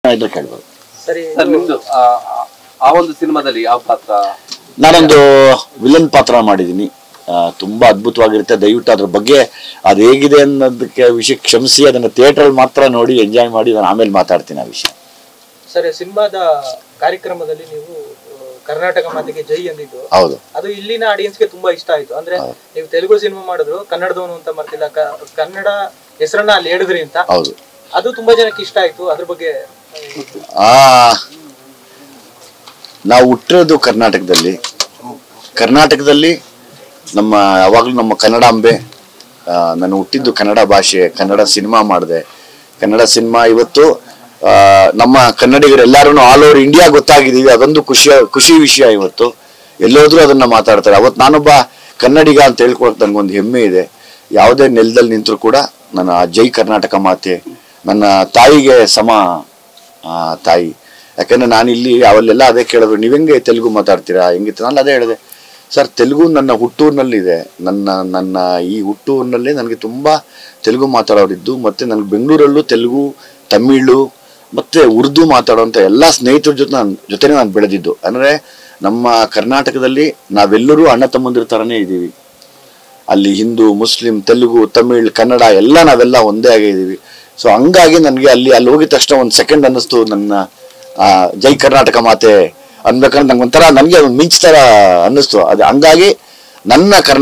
ಇದ್ರೆ ಕೇಳ್ಬೋದು ಸರಿ ಸರ್ ನಿಮ್ದು ಆ, ಆ- ಆ ಒಂದು ಸಿನಿಮಾದಲ್ಲಿ ಯಾವ ಪಾತ್ರ ನಾನೊಂದು ವಿಲನ್ ಪಾತ್ರ ಮಾಡಿದ್ದೀನಿ ಆ, ತುಂಬಾ ಅದ್ಭುತವಾಗಿರುತ್ತೆ ದಯವಿಟ್ಟು ಅದ್ರ ಬಗ್ಗೆ ಅದು ಹೇಗಿದೆ ಅನ್ನೋದಕ್ಕೆ ವಿಷಯ ಕ್ಷಮಿಸಿ ಅದನ್ನ ಥಿಯೇಟರ್ ಮಾತ್ರ ನೋಡಿ ಎಂಜಾಯ್ ಮಾಡಿ ನಾನು ಆಮೇಲೆ ಮಾತಾಡ್ತೀನಿ ಆ ವಿಷಯ ಸರಿ ಸಿನಿಮಾದ ಕಾರ್ಯಕ್ರಮದಲ್ಲಿ ನೀವು ಆ, ಕರ್ನಾಟಕ ಮಾತಿಗೆ ಜೈ ಅಂದಿದ್ದು ಹೌದು ಅದು ಇಲ್ಲಿನ ಆಡಿಯನ್ಸ್ಗೆ ತುಂಬಾ ಇಷ್ಟ ಆಯ್ತು ಅಂದ್ರೆ ನೀವು ತೆಲುಗು ಸಿನಿಮಾ ಮಾಡಿದ್ರು ಕನ್ನಡದವನು ಅಂತ ಮರ್ತಿಲ್ಲ ಕ- ಕನ್ನಡ ಹೆಸರನ್ನ ಅಲ್ಲಿ ಹೇಳಿದ್ರಿ ಅಂತ ಹೌದು ಅದು ತುಂಬಾ ಜನಕ್ಕೆ ಇಷ್ಟ ಆಯ್ತು ಅದ್ರ ಬಗ್ಗೆ ಆ ನಾವು ಹುಟ್ಟಿರೋದು ಕರ್ನಾಟಕದಲ್ಲಿ ಕರ್ನಾಟಕದಲ್ಲಿ ನಮ್ಮ ಯಾವಾಗಲೂ ನಮ್ಮ ಕನ್ನಡಾಂಬೆ ಆ, ನಾನು ಹುಟ್ಟಿದ್ದು ಕನ್ನಡ ಭಾಷೆ ಕನ್ನಡ ಸಿನಿಮಾ ಮಾಡಿದೆ ಕನ್ನಡ ಸಿನಿಮಾ ಇವತ್ತು ಆ, ನಮ್ಮ ಕನ್ನಡಿಗರೆಲ್ಲರೂ ಆಲ್ ಓವರ್ ಇಂಡಿಯಾ ಗೊತ್ತಾಗಿದ್ದೀವಿ ಅದೊಂದು ಖುಷಿಯ ಖುಷಿ ವಿಷಯ ಇವತ್ತು ಎಲ್ಲೋದ್ರೂ ಅದನ್ನ ಮಾತಾಡ್ತಾರೆ ಅವತ್ತು ನಾನೊಬ್ಬ ಕನ್ನಡಿಗ ಅಂತ ಹೇಳ್ಕೊಳಕ್ ನನಗೊಂದು ಹೆಮ್ಮೆ ಇದೆ ಯಾವುದೇ ನೆಲದಲ್ಲಿ ನಿಂತರೂ ಕೂಡ ನನ್ನ ಆ ಜೈ ಕರ್ನಾಟಕ ಮಾತೆ ನನ್ನ ತಾಯಿಗೆ ಸಮ ಆ, ತಾಯಿ ಯಾಕಂದ್ರೆ ನಾನು ಇಲ್ಲಿ ಅವಲ್ಲೆಲ್ಲ ಅದೇ ಕೇಳಿದ್ರು ನೀವು ಹೆಂಗೆ ತೆಲುಗು ಮಾತಾಡ್ತೀರಾ ಹೆಂಗಿತ್ತು ನಾನು ಅದೇ ಹೇಳಿದೆ ಸರ್ ತೆಲುಗು ನನ್ನ ಹುಟ್ಟೂರಿನಲ್ಲಿದೆ ನನ್ನ ನನ್ನ ಈ ಹುಟ್ಟೂರಿನಲ್ಲಿ ನನಗೆ ತುಂಬ ತೆಲುಗು ಮಾತಾಡೋರಿದ್ದು ಮತ್ತು ನನಗೆ ಬೆಂಗಳೂರಲ್ಲೂ ತೆಲುಗು ತಮಿಳು ಮತ್ತು ಉರ್ದು ಮಾತಾಡೋಂಥ ಎಲ್ಲ ಸ್ನೇಹಿತರ ಜೊತೆ ನಾನು ಜೊತೆನೇ ನಾನು ಬೆಳೆದಿದ್ದು ಅಂದರೆ ನಮ್ಮ ಕರ್ನಾಟಕದಲ್ಲಿ ನಾವೆಲ್ಲರೂ ಅಣ್ಣ ತಮ್ಮಂದಿರ ಥರನೇ ಇದ್ದೀವಿ ಅಲ್ಲಿ ಹಿಂದೂ ಮುಸ್ಲಿಂ ತೆಲುಗು ತಮಿಳ್ ಕನ್ನಡ ಎಲ್ಲ ನಾವೆಲ್ಲ ಒಂದೇ ಆಗಿದ್ದೀವಿ ಸೊ ಹಂಗಾಗಿ ನನಗೆ ಅಲ್ಲಿ ಅಲ್ಲಿ ಹೋಗಿದ ತಕ್ಷಣ ಒಂದು ಸೆಕೆಂಡ್ ಅನ್ನಿಸ್ತು ನನ್ನ ಆ, ಜೈ ಕರ್ನಾಟಕ ಮಾತೆ ಅನ್ಬೇಕಂದ್ರೆ ನಂಗೆ ಒಂಥರ ನನಗೆ ಒಂದು ಮಿಂಚ್ ಥರ ಅನ್ನಿಸ್ತು ಅದು ಹಂಗಾಗಿ ನನ್ನ ಕರ್ನಾ